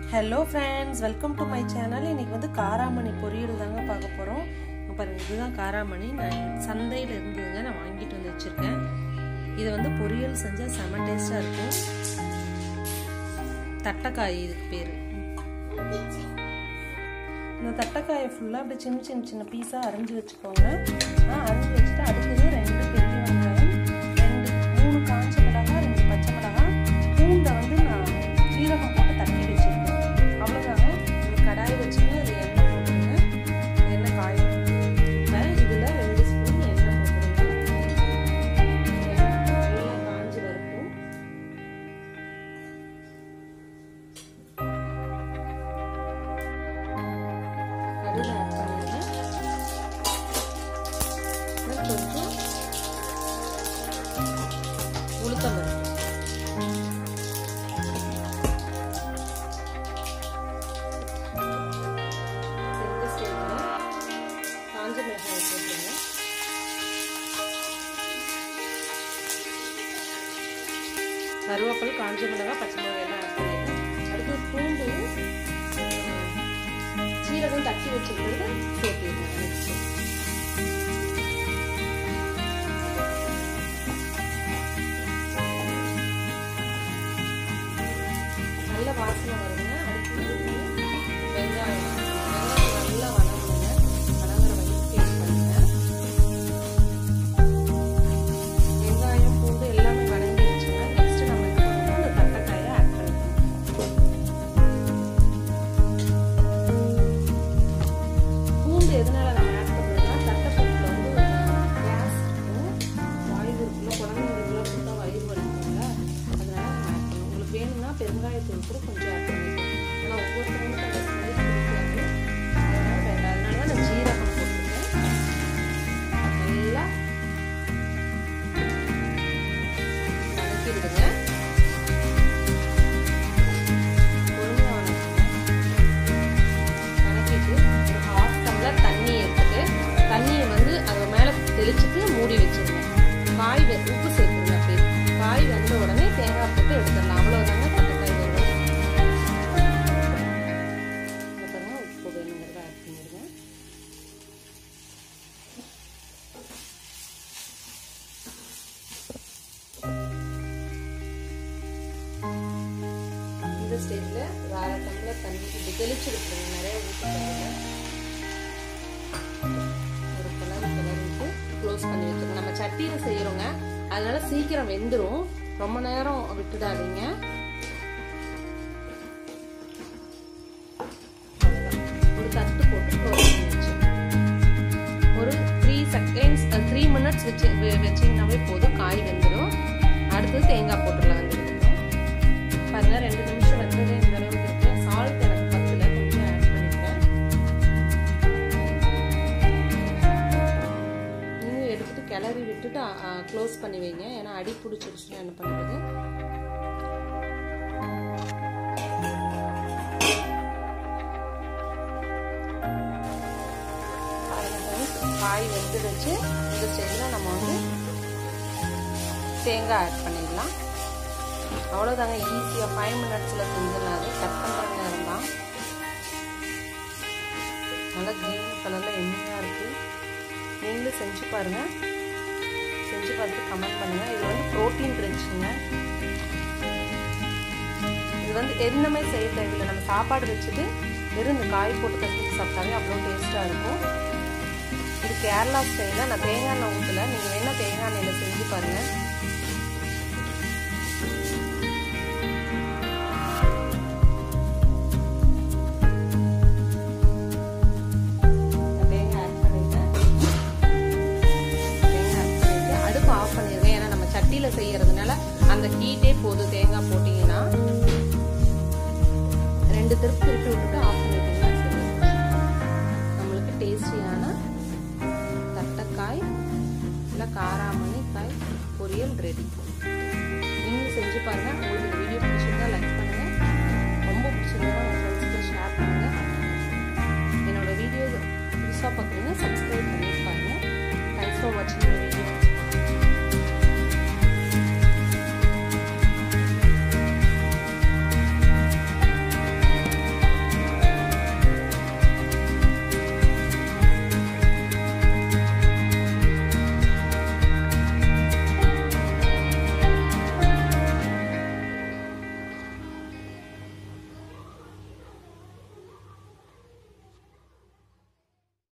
hello friends welcome to my channel இன்னைக்கு வந்து காராமணி பொரியல் தாங்க பார்க்க போகிறோம் பாருங்க இதுதான் காராமணி நான் சந்தையில் இருந்ததுங்க நான் வாங்கிட்டு வந்து வச்சுருக்கேன் இதை வந்து பொரியல் செஞ்சால் செம டேஸ்ட்டாக இருக்கும் தட்டைக்காய் இதுக்கு பேர் இந்த தட்டைக்காயை ஃபுல்லாக அப்படி சின்ன சின்ன சின்ன பீஸாக அரைஞ்சி வச்சுக்கோங்க அரைஞ்சி வச்சுட்டு அடுத்தது ரெண்டு பெரிய வெங்காயம் ரெண்டு மூணு காஞ்ச மிளகாய் ரெண்டு பச்சை மிளகாய் பூண்டை வந்து நான் சீரகம் போட்டு தட்டி வச்சுருக்கேன் அவ்வளோதாங்க ஒரு கடாய் வச்சுங்க அது எண்ணெய் போட்டுருங்க எண்ணெய் காயும் இப்போ இதில் ரெண்டு ஸ்பூன் எண்ணெய் போட்டுருங்க நல்லா காஞ்சி வரட்டும் கடுகு ஆட் பண்ணிடுங்க கொஞ்சம் உளுத்தம் பருப்பு இந்த ஸ்டேஜில் காஞ்ச மிளகாய் போட்டுருங்க கருவேப்பில் காஞ்ச மிளகாய் பச்சை மிளகாய் எல்லாம் ஆட் பண்ணிடுங்க அடுத்து பூண்டு சீரகம் தட்டி வச்சுக்கிறது சேர்த்திடுங்க நெக்ஸ்ட்டு நல்ல வாசனை வருங்க அடுத்து வெங்காயம் வெங்காயம் நல்லா வதங்குங்க வதங்குற வரைக்கும் டேஸ்ட் பண்ணுங்க வெங்காயம் பூண்டு எல்லாமே வதங்கி வச்சுங்க நெக்ஸ்ட் நம்ம என்ன பண்ணணும் அந்த தட்டைக்காயை ஆட் பண்ணிக்கணும் பூண்டு எதனால நம்ம ஆட் பண்ணுறோம்னா தட்டைப்பட்டில் வந்து கேஸ் இருக்கும் வாயு இருக்குல்ல குழந்தைங்களுக்குலாம் கொடுத்தா வயிறு வலிக்கும்ல அதனால நம்ம ஆட் பண்ணுவோம் உங்களுக்கு வேணும்னா பெருங்காயத்தூள் கூட கொஞ்சம் ஆட் பண்ணிக்கலாம் ஆனால் ஒவ்வொருத்தவங்களுக்கு அந்த ஸ்மெல் பிடிக்காது அதனால வேண்டாம் அதனால தான் நான் ஜீரகம் போட்டிருக்கேன் நல்லா வதக்கி விடுங்க பொறுமையாக வதக்குங்க வதக்கிட்டு ஒரு ஹாஃப் டம்ளர் தண்ணி எடுத்துட்டு தண்ணியை வந்து அது மேலே தெளிச்சுட்டு மூடி வச்சிருங்க காய் வெ- உப்பு சேர்த்துருங்க அப்படியே காய் வெந்த உடனே தேங்காய் போட்டு எடுத்துடலாம் அவ்வளோதாங்க தட்டைக்காய் வரும் இங்க பாருங்க உப்பு வேணுங்கிறத ஆட் பண்ணிடுங்க இந்த ஸ்டேஜில் ஒரு அரை டம்ளர் தண்ணி இப்படி தெளிச்சு விட்டுருங்க நிறைய ஊற்றிக்கோங்க ஒரு கிளறு கிளறிட்டு க்ளோஸ் பண்ணி வச்சுருங்க நம்ம சட்டியில் செய்கிறோங்க அதனால சீக்கிரம் வெந்துடும் ரொம்ப நேரம் விட்டுடாதீங்க ஒரு தட்டு போட்டு க்ளோஸ் பண்ணி வச்சு ஒரு த்ரீ செகண்ட்ஸ் த்ரீ மினிட்ஸ் வச்சு வச்சிங்கனாவே போதும் காய் வெந்துடும் அடுத்தது தேங்காய் போட்டுடலாம் வெந்ததுக்கப்புறம் பாருங்க ரெண்டு நிமிஷம் வந்ததே இந்த அளவுக்கு இருக்கு சால்ட் எனக்கு பத்துல கொஞ்சம் ஆட் பண்ணிக்கிறேன் நீங்க எடுத்துட்டு கிளறி விட்டுட்டு க்ளோஸ் பண்ணி வைங்க ஏன்னா அடி பிடிச்சிருச்சுன்னா என்ன பண்ணுறது காய் வெந்துடுச்சு இந்த ஸ்டேஜில் நம்ம வந்து தேங்காய் ஆட் பண்ணிடலாம் அவ்வளோதாங்க ஈஸியாக ஃபைவ் மினிட்ஸில் செஞ்சிடலாம் அது கட் பண்ணுற நேரம் தான் நல்லா க்ரீன் கலரில் எம்மியாக இருக்குது நீங்களும் செஞ்சு பாருங்கள் செஞ்சு பார்த்துட்டு கமெண்ட் பண்ணுங்கள் இது வந்து ப்ரோட்டீன் ரிச்சுங்க இது வந்து எதுவுமே செய்ய தேவையில்லை நம்ம சாப்பாடு வச்சுட்டு வெறும் இந்த காய் போட்டு கட்டி சாப்பிட்டாவே அவ்வளோ டேஸ்ட்டாக இருக்கும் இது கேரளா ஸ்டைலில் நான் தேங்காய் எண்ணெய் ஊற்றல நீங்கள் வேணால் தேங்காய் எண்ணெயில் செஞ்சு பாருங்கள் தேங்காய் ஆட் பண்ணிட்டேன் தேங்காய் ஆட் பண்ணிட்டு அடுப்பு ஆஃப் பண்ணிடுங்க ஏன்னா நம்ம சட்டியில் செய்யறதுனால அந்த ஹீட்டே போதும் தேங்காய் போட்டிங்கன்னா ரெண்டு திருப்பி திருப்பி விட்டுட்டு ஆஃப் பண்ணிட்டீங்கன்னா சரி நம்மளுக்கு டேஸ்டியான தட்டைக்காய் இல்லை காராமணி காய் பொரியல் ரெடி நீங்களும் செஞ்சு பாருங்க உங்களுக்கு